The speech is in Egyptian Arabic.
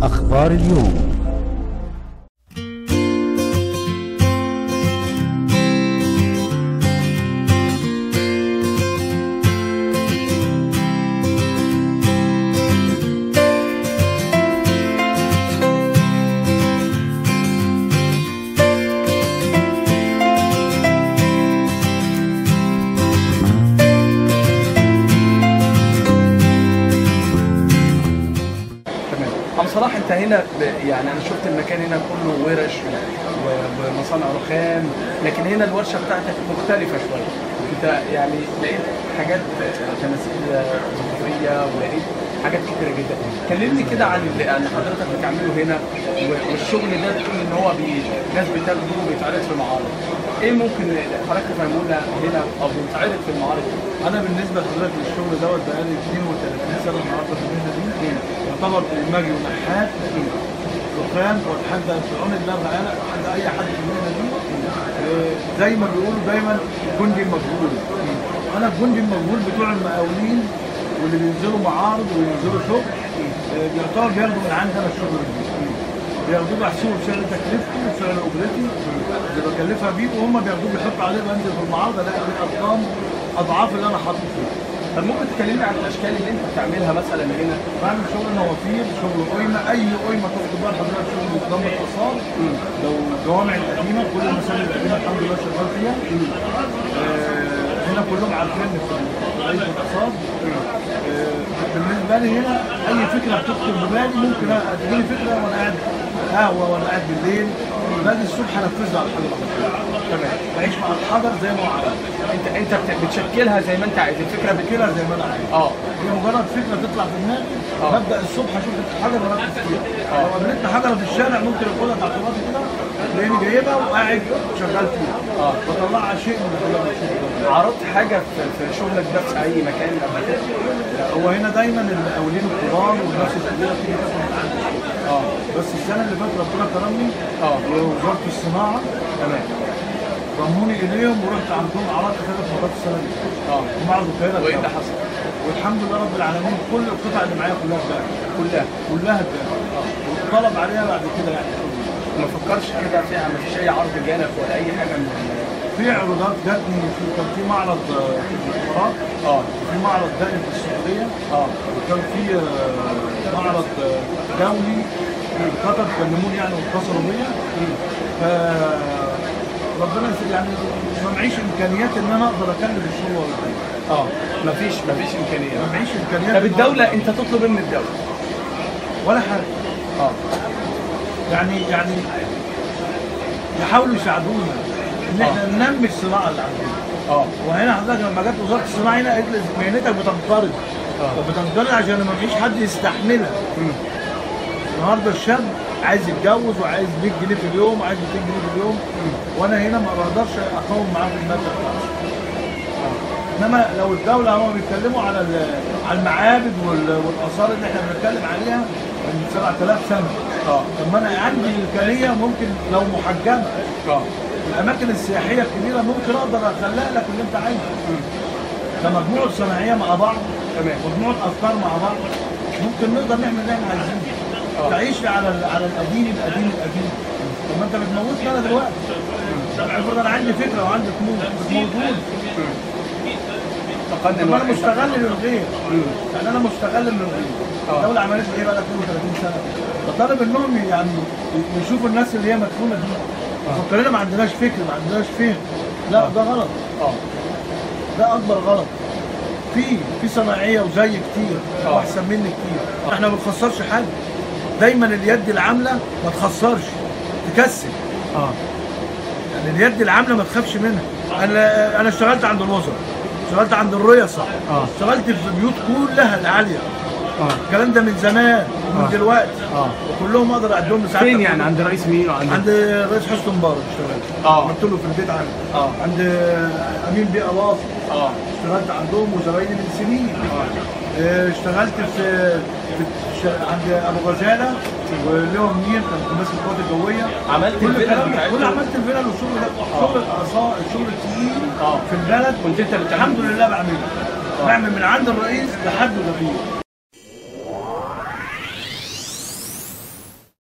أخبار اليوم تمام عم صلاح انت هنا ب- يعني انا شفت المكان هنا كله ورش و- ومصانع رخام لكن هنا الورشه بتاعتك مختلفه شويه انت يعني لقيت حاجات تماثيل زخرفيه ولقيت حاجات كتيره جدا كلمني كده عن اللي عن حضرتك بتعمله هنا و- والشغل ده بتقول ان هو بي... ناس بتاخده وبيتعرض في معارض ايه ممكن حضرتك تفهمونا هنا او بيتعرض في المعارض انا بالنسبه لحضرتك للشغل دوت بقالي 32 سنه النهارده في المهنه دي يعتبر المجي ونحات رخام واتحدى فرعون الله تعالى اتحدى اي حد في المهنه دي آه، زي ما بيقولوا دايما جندي المجهول انا الجندي المجهول بتوع المقاولين واللي بينزلوا معارض وينزلوا شغل آه، بيعتبر بياخدوا من عندنا الشغل ده بياخدوه بيحسبوا بسعر تكلفته وسعر اجرتي اللي بكلفها بيه وهم بياخدوه بيحطوا عليه بنزل في المعارضه الاقي فيه ارقام اضعاف اللي انا حاطط فيه طب ممكن تكلمني عن الاشكال اللي انت بتعملها مثلا هنا بعمل شغل نوافير شغل قيمه اي قيمه تاخد بال حضرتك شغل بيتضم اتصال لو الجوامع القديمه كل المساجد القديمه الحمد لله شغال فيها آه، هنا كلهم عارفين في رئيس الاقتصاد آه، بالنسبه لي هنا اي فكره بتخطر ببالي ممكن تجيلي فكره وانا قاعد قهوه وانا قاعد بالليل باجي الصبح انفذها على الحجر تمام بعيش مع الحجر زي ما هو عايز انت انت بت- بتشكلها زي ما انت عايز الفكره بت... كده زي ما انا عايز اه هي مجرد فكره تطلع في دماغي آه. ببدا الصبح اشوف الحجر واركز فيها لو قابلتني حجره في الشارع ممكن اخدها تحت راسي كده تلاقيني جايبها وقاعد شغال فيها اه بطلعها شيء من خلال الشغل عرضت حاجه في, في شغلك ده في اي مكان قبل كده هو هنا دايما المقاولين الكبار والناس الكبيره بتيجي تاخد من عندي اه بس السنه اللي فاتت ربنا كرمني اه ووزاره الصناعه تمام ضموني اليهم ورحت عندهم عرضت ثلاث مرات السنه اللي فاتت اه ومعرض القاهره وايه اللي الدولي. حصل؟ والحمد لله رب العالمين كل القطع اللي معايا كلها اتباعت كلها كلها اتباعت والطلب عليها بعد كده يعني ما فكرش كده فيها ما فيش اي عرض جالك ولا اي حاجه من ال- في عروضات جاتني في كان في معرض آه، في الامارات اه في معرض دائم في السعوديه اه وكان في آه، معرض آه، دولي في قطر كلموني يعني واتصلوا بيا ف ربنا يسر- يعني ما معيش امكانيات ان انا اقدر اكلم الشغل ولا حاجه اه ما فيش ما فيش امكانيه ما معيش امكانيات طب إن الدوله أقدر- انت تطلب إيه من الدوله ولا حاجه اه يعني يعني يحاولوا يساعدونا ان احنا ننمي الصناعه اللي عندنا اه وهنا حضرتك لما جت وزاره الصناعه هنا قالت لي مهنتك بتنقرض آه. طب بتنقرض عشان ما فيش حد يستحملها النهارده الشاب عايز يتجوز وعايز 100 جنيه في اليوم وعايز 200 جنيه في اليوم وانا هنا ما بقدرش اقاوم معاه في الماده بتاعتي انما لو الدوله هم بيتكلموا على ال- على المعابد وال- والاثار اللي احنا بنتكلم عليها من 7000 سنه اه طب ما انا عندي الامكانيه ممكن لو محجمه اه الاماكن السياحيه الكبيره ممكن اقدر اخلق لك اللي انت عايزه كمجموعه صناعيه مع بعض تمام. مجموعه افكار مع بعض ممكن نقدر نعمل اللي احنا عايزينه آه. تعيش على ال- على القديم القديم القديم طب ما انت بتموتني انا دلوقتي طب افرض انا عندي فكره وعندي طموح بتموتوني طب تقدم انا واحد مستغل للغير يعني انا مستغل للغير آه. الدوله عملت لي ايه بقى 32 سنه فطالب انهم يعني يشوفوا الناس اللي هي مدفونه دي مفكرين ما عندناش فكر ما عندناش فهم لا ده غلط اه ده اكبر غلط في في صناعيه وزي كتير آه. واحسن مني كتير احنا ما بنخسرش حاجه دايما اليد العامله ما تخسرش تكسب اه يعني اليد العامله ما تخافش منها انا انا اشتغلت عند الوزراء اشتغلت عند الريصه آه. اشتغلت في بيوت كلها العاليه اه الكلام ده من زمان ومن آه. دلوقتي آه. وكلهم اقدر اقدم ساعات فين يعني عند رئيس مين وعند عند رئيس حسني مبارك اشتغلت آه. عملت له في البيت عندي آه. عند امين بيه الاف اه اشتغلت عندهم وزمايلي من سنين اه، اشتغلت في, في ش- عند ابو غزاله ولهم منير كان في ماسك القوات الجويه عملت كل الفيلل الكلام ده بتاعتهم؟ كل عملت الفيلل والشغل ده شغل الاثار الشغل التقيل آه. في البلد كنت انت اللي بتعمله؟ الحمد لله بعمله بعمل من عند الرئيس لحد الغفير